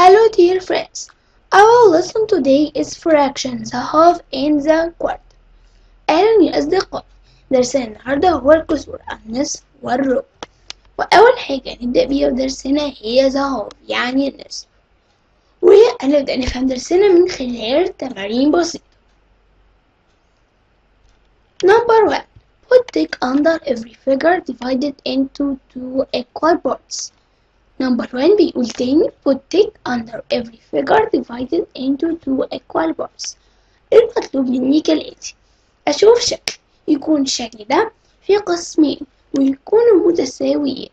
Hello dear friends. Our lesson today is fractions the half and the quarter. أهلا يا أصدقائي درسنا النهاردة هو الكسور النصف والربع وأول حاجة نبدأ بيها في درسنا هي the half يعني النصف وهنبدأ نفهم درسنا من خلال تمارين بسيطة Number one Put tick under every figure divided into two equal parts Number one بيقول تاني put tick under every figure divided into two equal parts المطلوب مني كالآتي أشوف شكل يكون الشكل ده في قسمين ويكونوا متساويين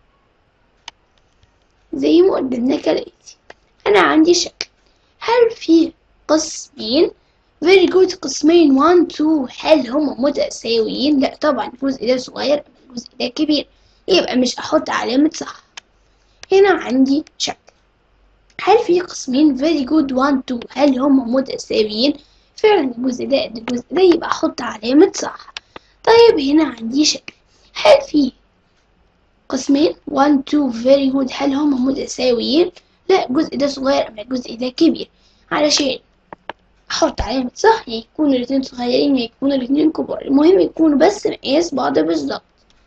زي ما قدامنا كالآتي أنا عندي شكل هل في قسمين very good قسمين 1 2 هل هما متساويين؟ لا طبعا الجزء ده صغير أما الجزء ده كبير يبقى مش أحط علامة صح هنا عندي شكل هل في قسمين very good 1 2 هل هما متساويين؟ فعلا الجزء ده قد الجزء ده يبقى أحط علامة صح طيب هنا عندي شكل هل في قسمين 1 2 very good هل هما متساويين؟ لا الجزء ده صغير أما الجزء ده كبير علشان أحط علامة صح يا يكونوا الاتنين صغيرين يا يكونوا الاتنين كبار المهم يكونوا بس مقاس بعض بالظبط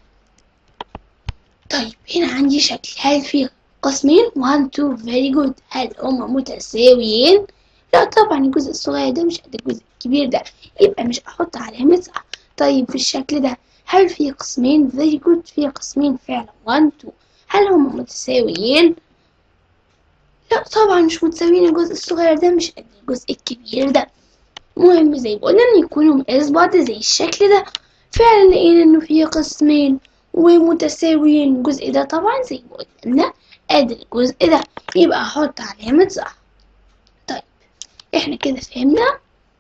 طيب هنا عندي شكل هل في قسمين 1 2 very good هل هما متساويين؟ لا طبعا الجزء الصغير ده مش قد الجزء الكبير ده يبقى مش هحط علامة صح طيب في الشكل ده هل في قسمين very good في قسمين فعلا 1 2 هل هما متساويين؟ لا طبعا مش متساويين الجزء الصغير ده مش قد الجزء الكبير ده مهم زي ما قلنا ان يكونوا مقاس بعض زي الشكل ده فعلا لقينا انه في قسمين ومتساويين الجزء ده طبعا زي ما قلنا قد الجزء ده يبقى احط علامة صح طيب احنا كده فهمنا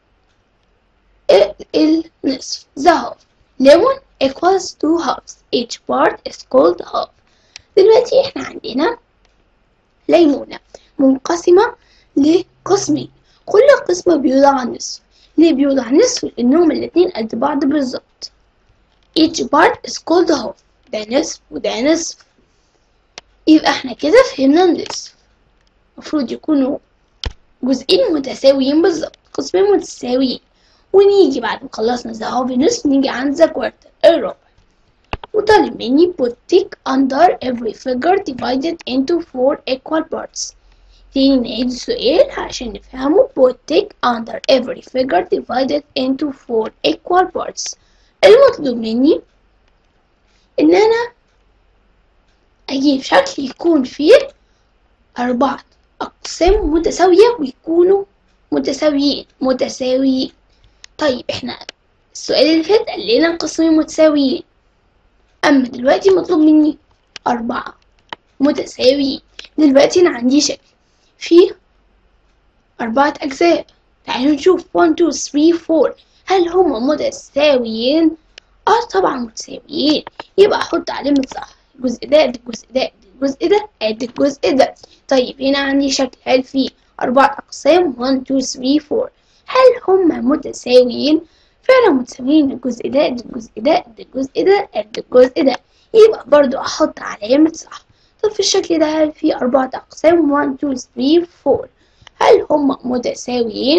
النصف the half lemon equals two halves each part is called half دلوقتي احنا عندنا ليمونة منقسمة لقسمين كل قسم بيوضع نصف ليه بيوضع نصف لأنهم الاتنين قد بعض بالظبط each part is called half ده نصف وده نصف يبقى احنا كده فهمنا النصف المفروض يكونوا جزئين متساويين بالظبط قسمين متساويين ونيجي بعد ما خلصنا ذا هاف نصف نيجي عند ذا كوارتر الربع وطالب مني put tick under every figure divided into four equal parts تاني نعيد السؤال عشان نفهمه put tick under every figure divided into four equal parts المطلوب مني إن أنا أجيب شكل يكون فيه أربعة أقسام متساوية ويكونوا متساويين متساويين طيب احنا السؤال اللي فات قال لنا قسمين متساويين أما دلوقتي مطلوب مني أربعة متساويين دلوقتي أنا عندي شكل فيه أربعة أجزاء تعالوا نشوف 1 2 3 4 هل هما متساويين؟ اه طبعا متساويين يبقى احط علامة صح الجزء ده قد الجزء ده قد الجزء ده قد الجزء ده طيب هنا عندي شكل هل فيه أربع أقسام 1 2 3 4 هل هما متساويين؟ فعلا متساويين الجزء ده قد الجزء ده قد الجزء ده قد الجزء ده يبقى برضو أحط علامة صح طب في الشكل ده هل فيه أربعة أقسام 1 2 3 4 هل هما متساويين؟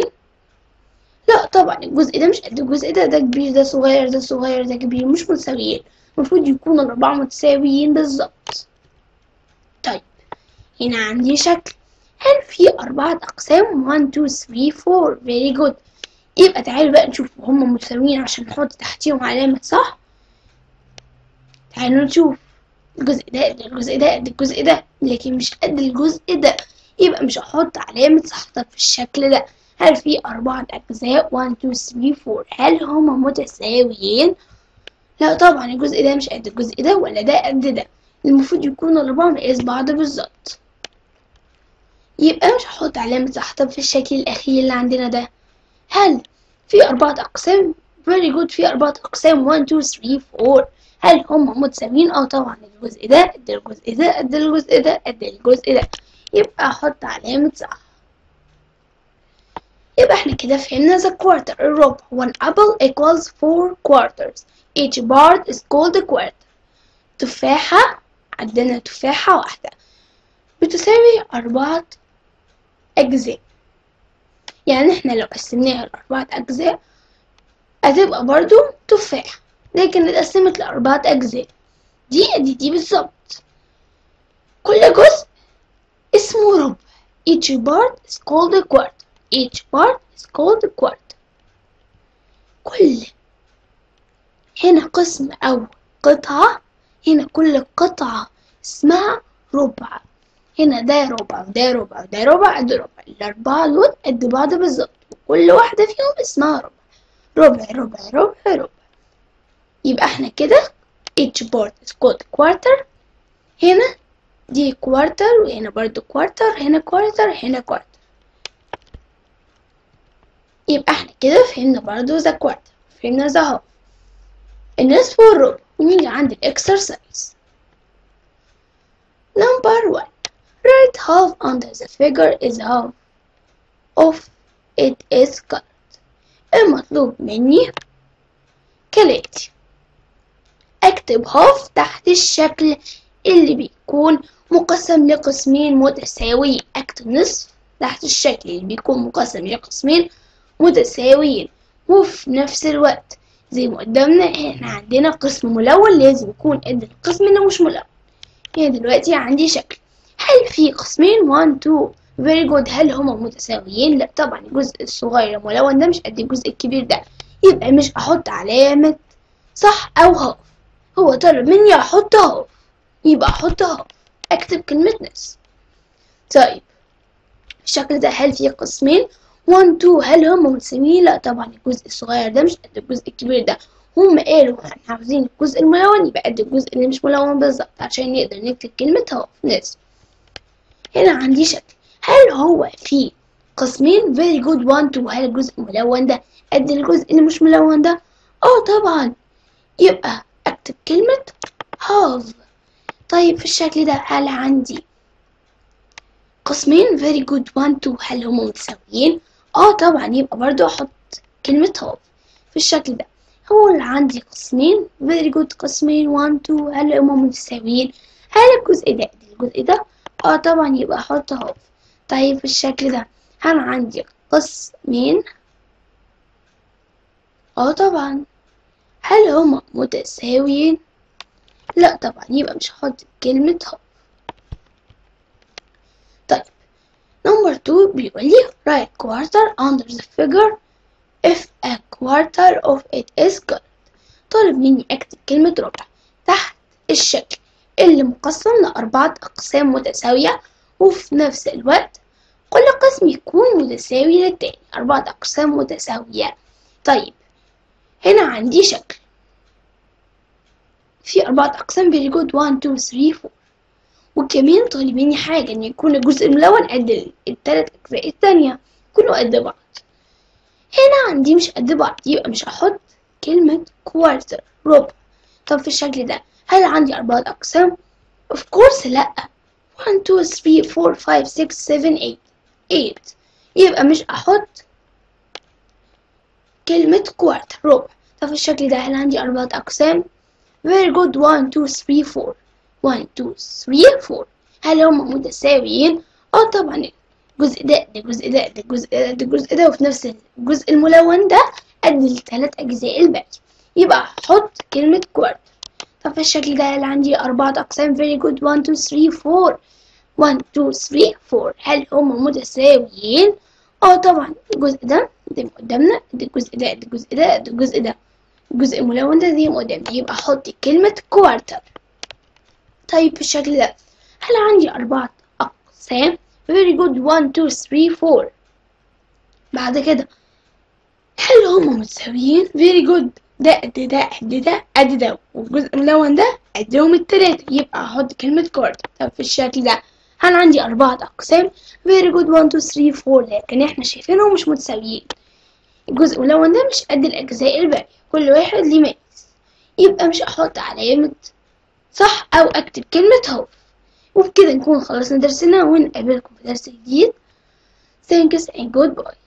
لا طبعا الجزء ده مش قد الجزء ده ده كبير ده صغير ده صغير ده كبير مش متساويين المفروض يكونوا الأربعة متساويين بالظبط طيب هنا عندي شكل هل في أربعة أقسام 1 2 3 4 very good يبقى تعالوا بقى نشوف هما متساويين عشان نحط تحتيهم علامة صح تعالوا نشوف الجزء ده قد الجزء ده قد الجزء ده لكن مش قد الجزء ده يبقى مش هحط علامة صح طب في الشكل ده هل في أربعة أجزاء 1 2 3 4 هل هما متساويين؟ لا طبعا الجزء ده مش قد الجزء ده ولا ده قد ده المفروض يكونوا الأربعة مقاس بعض بالظبط يبقى مش هحط علامة صح طب في الشكل الأخير اللي عندنا ده هل في أربعة أقسام؟ very good في أربعة أقسام 1 2 3 4 هل هما متساويين؟ اه طبعا الجزء ده قد الجزء ده قد الجزء ده قد الجزء ده يبقى أحط علامة صح يبقى احنا كده فهمنا the quarter الربع one apple equals four quarters each part is called a quarter تفاحة عندنا تفاحة واحدة بتساوي أربعة أجزاء يعني احنا لو قسمناها لأربعة أجزاء هتبقى برضو تفاحة لكن اتقسمت لأربعة أجزاء دي دي دي بالظبط كل جزء اسمه ربع each part is called a quarter each part is called a quarter كل هنا قسم أو قطعة هنا كل قطعة اسمها ربع هنا ده ربع وده ربع وده ربع قد ربع الأربعة دول قد بعض بالظبط وكل واحدة فيهم اسمها ربع ربع ربع ربع ربع يبقى احنا كده each part is called quarter هنا دي كوارتر وهنا برضو كوارتر هنا كوارتر هنا كوارتر يبقى احنا كده فهمنا برضو ذا كوارتر فهمنا ذا هاف النصف والربع ونيجي عند الاكسرسايز number one write half under the figure is half of it is colored المطلوب مني كالاتي اكتب half تحت الشكل اللي بيكون مقسم لقسمين متساويين اكتب نصف تحت الشكل اللي بيكون مقسم لقسمين متساويين وفي نفس الوقت زي ما قدامنا احنا عندنا قسم ملون لازم يكون قد القسم اللي مش ملون يعني دلوقتي عندي شكل هل في قسمين 1 2 very good هل هما متساويين لا طبعا الجزء الصغير الملون ده مش قد الجزء الكبير ده يبقى مش احط علامة صح او هاف هو طلب مني احط هاف يبقى احط هاف اكتب كلمة نص طيب الشكل ده هل فيه قسمين 1 2 هل هم متساويين لا طبعا الجزء الصغير ده مش قد الجزء الكبير ده هم قالوا احنا عاوزين الجزء الملون يبقى قد الجزء اللي مش ملون بالظبط عشان نقدر نكتب كلمة هاف نص هنا عندي شكل هل هو في قسمين very good 1 2 هل الجزء الملون ده قد الجزء اللي مش ملون ده اه طبعا يبقى اكتب كلمة half طيب في الشكل ده هل عندي قسمين very good 1 2 هل هم متساويين اه طبعا يبقى برضو احط كلمة half في الشكل ده هو اللي عندي قسمين very good قسمين 1 2 هل هم متساويين هل الجزء ده قد الجزء ده اه طبعا يبقى احط half طيب في الشكل ده هل عندي قسمين اه طبعا هل هما متساويين لا طبعا يبقى مش هحط كلمة هاف طيب نمبر 2 بيقول لي write quarter under the figure if a quarter of it is colored طالب مني اكتب كلمة ربع تحت الشكل اللي مقسم لأربعة أقسام متساوية وفي نفس الوقت كل قسم يكون متساوي للتاني أربعة أقسام متساوية طيب هنا عندي شكل في أربعة أقسام very good 1 2 3 4 وكمان طالب مني حاجة إن يكون الجزء الملون قد التلات أجزاء التانية يكونوا قد بعض هنا عندي مش قد بعض يبقى مش هحط كلمة quarter ربع طب في الشكل ده هل عندي أربعة أقسام؟ of course لأ 1 2 3 4 5 6 7 8 8 يبقى مش أحط كلمة quarter ربع طب في الشكل ده هل عندي أربعة أقسام؟ very good 1 2 3 4 1 2 3 4 هل هم متساويين؟ اه طبعا الجزء ده ده الجزء ده ده الجزء ده ده الجزء ده وفي نفس الجزء الملون ده قد التلات أجزاء الباقي يبقى أحط كلمة quarter طب في الشكل ده هل عندي أربعة أقسام very good 1 2 3 4 1 2 3 4 هل هم متساويين؟ اه طبعا الجزء ده زي ما قدامنا ده الجزء ده ده الجزء ده ده الجزء ده الجزء الملون ده زي ما قدامنا يبقى أحط كلمة كوارتر طيب في الشكل ده هل عندي أربعة أقسام very good 1 2 3 4 بعد كده هل هم متساويين very good ده قد ده قد ده قد ده والجزء الملون ده قدهم التلاتة يبقى أحط كلمة كوارتر طب في الشكل ده هل عندي أربعة أقسام very good 1 2 3 4 لكن احنا شايفينهم مش متساويين الجزء الملون ده مش قد الأجزاء الباقية كل واحد ليه مقاس يبقى مش أحط علامة صح أو أكتب كلمة هاف وبكده نكون خلصنا درسنا ونقابلكم في درس جديد thanks and goodbye